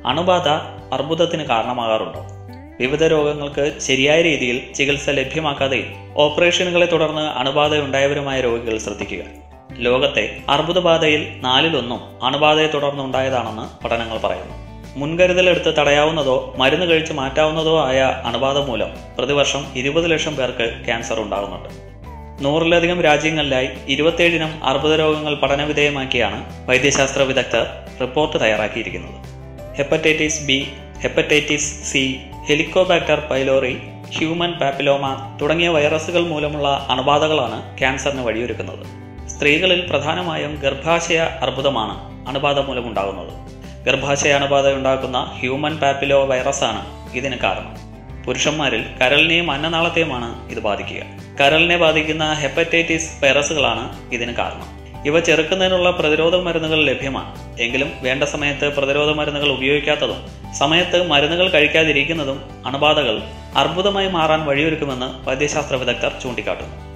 അണുബാധ അർബുദത്തിന് കാരണമാകാറുണ്ടോ വിവിധ രോഗങ്ങൾക്ക് ശരിയായ രീതിയിൽ ചികിത്സ ലഭ്യമാക്കാതെയും ഓപ്പറേഷനുകളെ തുടർന്ന് അണുബാധയുണ്ടായവരുമായ രോഗികൾ ശ്രദ്ധിക്കുക ലോകത്തെ അർബുദബാധയിൽ നാലിലൊന്നും അണുബാധയെ തുടർന്നുണ്ടായതാണെന്ന് പഠനങ്ങൾ പറയുന്നു മുൻകരുതലെടുത്ത് തടയാവുന്നതോ മരുന്ന് കഴിച്ച് മാറ്റാവുന്നതോ ആയ അണുബാധ മൂലം പ്രതിവർഷം ഇരുപത് ലക്ഷം പേർക്ക് ക്യാൻസർ ഉണ്ടാകുന്നുണ്ട് നൂറിലധികം രാജ്യങ്ങളിലായി ഇരുപത്തിയേഴിനം അർബുദ രോഗങ്ങൾ പഠനവിധേയമാക്കിയാണ് വൈദ്യശാസ്ത്ര വിദഗ്ധർ റിപ്പോർട്ട് തയ്യാറാക്കിയിരിക്കുന്നത് hepatitis B hepatitis C Helicobacter pylori human papilloma തുടങ്ങിയ വൈറസുകൾ മൂലമുള്ള അണുബാധകളാണ് ക്യാൻസറിന് വഴിയൊരുക്കുന്നത് സ്ത്രീകളിൽ പ്രധാനമായും ഗർഭാശയ അർബുദമാണ് അണുബാധ മൂലമുണ്ടാകുന്നത് ഗർഭാശയ അണുബാധ ഉണ്ടാക്കുന്ന ഹ്യൂമൻ പാപ്പിലോ വൈറസാണ് ഇതിന് കാരണം പുരുഷന്മാരിൽ കരളിനെയും അന്നനാളത്തെയുമാണ് ഇത് ബാധിക്കുക കരളിനെ ബാധിക്കുന്ന ഹെപ്പറ്റൈറ്റിസ് വൈറസുകളാണ് ഇതിന് കാരണം ഇവ ചെറുക്കുന്നതിനുള്ള പ്രതിരോധ മരുന്നുകൾ ലഭ്യമാണ് എങ്കിലും വേണ്ട സമയത്ത് പ്രതിരോധ മരുന്നുകൾ ഉപയോഗിക്കാത്തതും സമയത്ത് മരുന്നുകൾ കഴിക്കാതിരിക്കുന്നതും അണുബാധകൾ അർബുദമായി മാറാൻ വഴിയൊരുക്കുമെന്ന് വൈദ്യശാസ്ത്ര വിദഗ്ധർ ചൂണ്ടിക്കാട്ടുന്നു